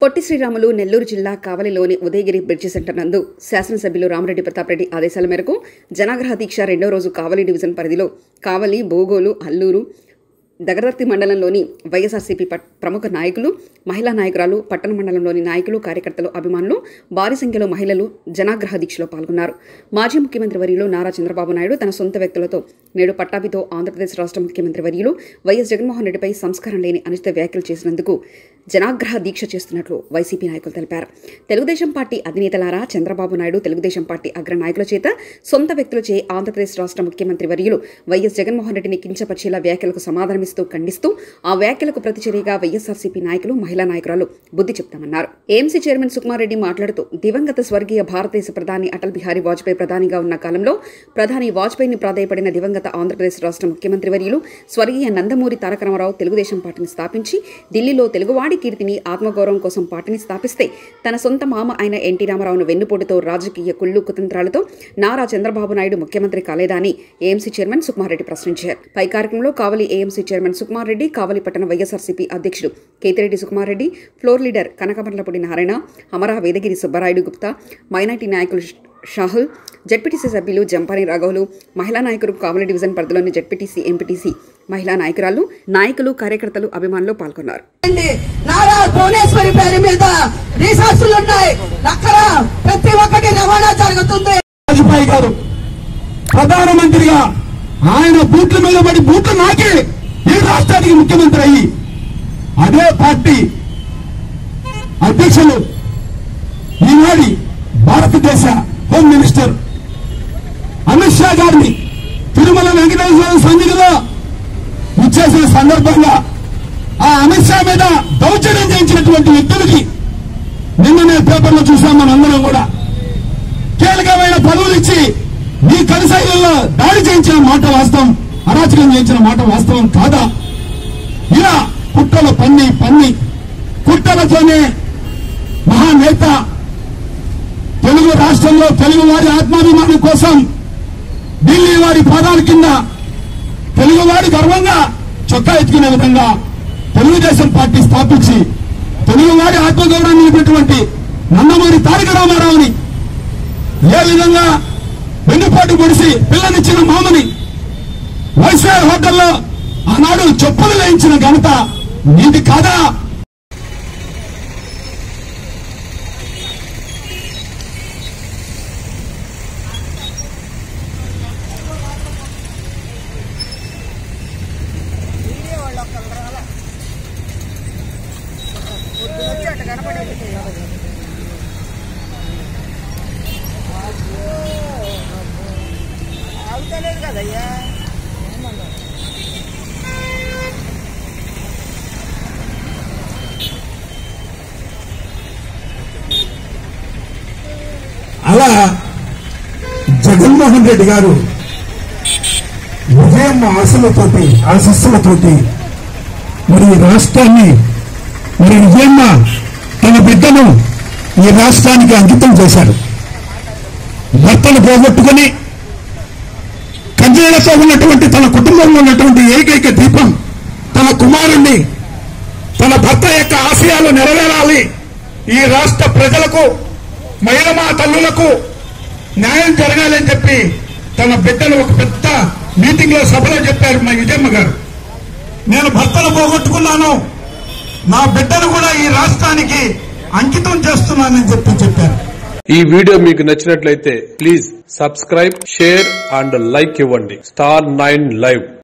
పొట్టి శ్రీరాములు నెల్లూరు జిల్లా కావలిలోని Udayagiri bridge centre నందు శాసనసభ్యులు రామరెడ్డి ప్రతాప్ రెడ్డి ఆదేశాల మేరకు జనాగ్రహ దీక్ష రెండో రోజు కావలి డివిజన్ పరిధిలో కావలి బోగోలు అల్లూరు దగదర్తి మండలంలోని వైఎస్ఆర్సీపీ పట్- ప్రముఖ నాయకులు మహిళా నాయకురాలు పట్టణ మండలంలోని నాయకులు కార్యకర్తలు అభిమానులు భారీ సంఖ్యలో మహిళలు జనాగ్రహ దీక్షలో పాల్గొన్నారు మాజీ ముఖ్యమంత్రి వర్యులు నారా చంద్రబాబు నాయుడు తన సొంత వ్యక్తులతో నేడు పట్టాభితో ఆంధ్రప్రదేశ్ రాష్ట్ర ముఖ్యమంత్రి వర్యులు వైఎస్ జగన్మోహన్ రెడ్డిపై సంస్కారం లేని అనుచిత వ్యాఖ్యలు చేసినందుకు జనాగ్రహ దీక్ష చేస్తున్నట్లు వైసీపీ నాయకులు తెలిపారు తెలుగుదేశం పార్టీ అధినేతలారా చంద్రబాబు నాయుడు తెలుగుదేశం పార్టీ అగ్ర నాయకుల చేత సొంత వ్యక్తులచే ఆంధ్రప్రదేశ్ రాష్ట్ర ముఖ్యమంత్రి వర్యులు వైఎస్ జగన్మోహన్ రెడ్డిని కించపరిచేలా వ్యాఖ్యలకు సమాధానమిస్తూ ఖండిస్తూ ఆ వ్యాఖ్యలకు ప్రతిచర్యగా వైఎస్ఆర్సీపీ నాయకులు మహిళా నాయకురాలు బుద్ధి చెప్తామన్నారు ఏఎంసీ చైర్మన్ సుకుమార్ రెడ్డి మాట్లాడుతూ దివంగత స్వర్గీయ భారతదేశ ప్రధాని అటల్ బిహారీ వాజ్పేయి ప్రధానిగా ఉన్న కాలంలో ప్రధాని వాజ్పేయిని ప్రాధాయపడిన దివంగత ఆంధ్రప్రదేశ్ రాష్ట్ర ముఖ్యమంత్రి వర్యులు స్వర్గీయ నందమూరి తారక రామారావు తెలుగుదేశం పార్టీని స్థాపించి ఢిల్లీలో తెలుగువాడి కీర్తిని ఆత్మగౌరవం కోసం పార్టీని స్థాపిస్తే తన సొంత మామ అయిన ఎన్టీ రామారావును వెన్నుపోటుతో రాజకీయ కుళ్ళు కుతంత్రాలతో నారా చంద్రబాబు నాయుడు ముఖ్యమంత్రి కాలేదా అని ఏఎంసీ చైర్మన్ సుకుమార్ రెడ్డి ప్రశ్నించారు పై కార్యక్రమంలో కావలి ఏఎంసీ చైర్మన్ సుకుమార్ రెడ్డి కావలి పట్టణ వైఎస్ఆర్సీపీ అధ్యక్షుడు Ketireddy Sukumar Reddy floor leader Kanakamarlapudi Narayana Amara Vedagiri Subbarayudu Gupta minority నాయకులు షాహుల్ జడ్పీటీసీ సభ్యులు జంపాని రాఘవులు మహిళా నాయకులు కావలి డివిజన్ పరిధిలోని జడ్పీటీసీ ఎంపీటీసీ మహిళా నాయకురాలు నాయకులు కార్యకర్తలు అభిమానులు పాల్గొన్నారు అండి నారా భువనేశ్వరి పేరు మీద రిసార్ట్స్లు ఉన్నాయి అక్కడ ప్రతి ఒక్కటి రవాణా జరుగుతుంది వాజ్పేయి గారు ప్రధానమంత్రిగా ఆయన బూట్ల మీద పడి బూట్లు నాకి ఈ రాష్ట్రానికి ముఖ్యమంత్రి అయ్యి అదే పార్టీ అధ్యక్షులు ఈనాడి భారతదేశ హోమ్ మినిస్టర్ అమిత్ షా గారిని తిరుమల వెంకటేశ్వర సన్నిధిలో ఇచ్చేసిన సందర్భంగా ఆ అమిత్ షా మీద దౌర్జన్యం చేయించినటువంటి వ్యక్తులకి నిన్ననే పేపర్లో చూసాం మనందరం కూడా కీలకమైన పదవులు ఇచ్చి మీ కనసాయిల్లో దాడి చేయించిన మాట వాస్తవం అరాచకం చేయించిన మాట వాస్తవం కాదా ఇలా కుట్రల పన్ని పన్ని కుట్రలతోనే మహానేత తెలుగు రాష్ట్రంలో తెలుగు వారి ఆత్మాభిమానం కోసం ఢిల్లీ వారి పాదాల కింద తెలుగు వారి గర్వంగా చొక్కా ఎత్తుకునే విధంగా తెలుగుదేశం పార్టీ స్థాపించి తెలుగు వారి ఆత్మగౌరవం నిలిపినటువంటి నందమూరి తారక రామారావుని ఏ విధంగా వెన్నుపాటు పొడిసి పిల్లనిచ్చిన మామని వైస్రాయ్ హోటల్లో ఆనాడు చెప్పులు వేయించిన ఘనత నీది కాదా కదయ్యా అలా జగన్మోహన్ రెడ్డి గారు ఉదయం ఆశలతోటి ఆశస్సులతోటి మరి ఈ రాష్ట్రాన్ని మరి విజయమ్మ తన బిడ్డను ఈ రాష్ట్రానికి అంకితం చేశారు భర్తను పోగొట్టుకుని కన్యలతో ఉన్నటువంటి తన కుటుంబంలో ఉన్నటువంటి ఏకైక దీపం తన కుమారుణ్ణి తన భర్త యొక్క ఆశయాలు నెరవేరాలి ఈ రాష్ట్ర ప్రజలకు మహిళమా తల్లులకు న్యాయం జరగాలని చెప్పి తన బిడ్డను ఒక పెద్ద మీటింగ్ లో సభలో చెప్పారు మా విజయమ్మ గారు నేను భర్తను పోగొట్టుకున్నాను నా బిడ్డను కూడా ఈ రాష్ట్రానికి అంకితం చేస్తున్నానని చెప్పి చెప్పారు ఈ వీడియో మీకు నచ్చినట్లయితే please subscribe share and like ఇవ్వండి స్టార్ నైన్ లైవ్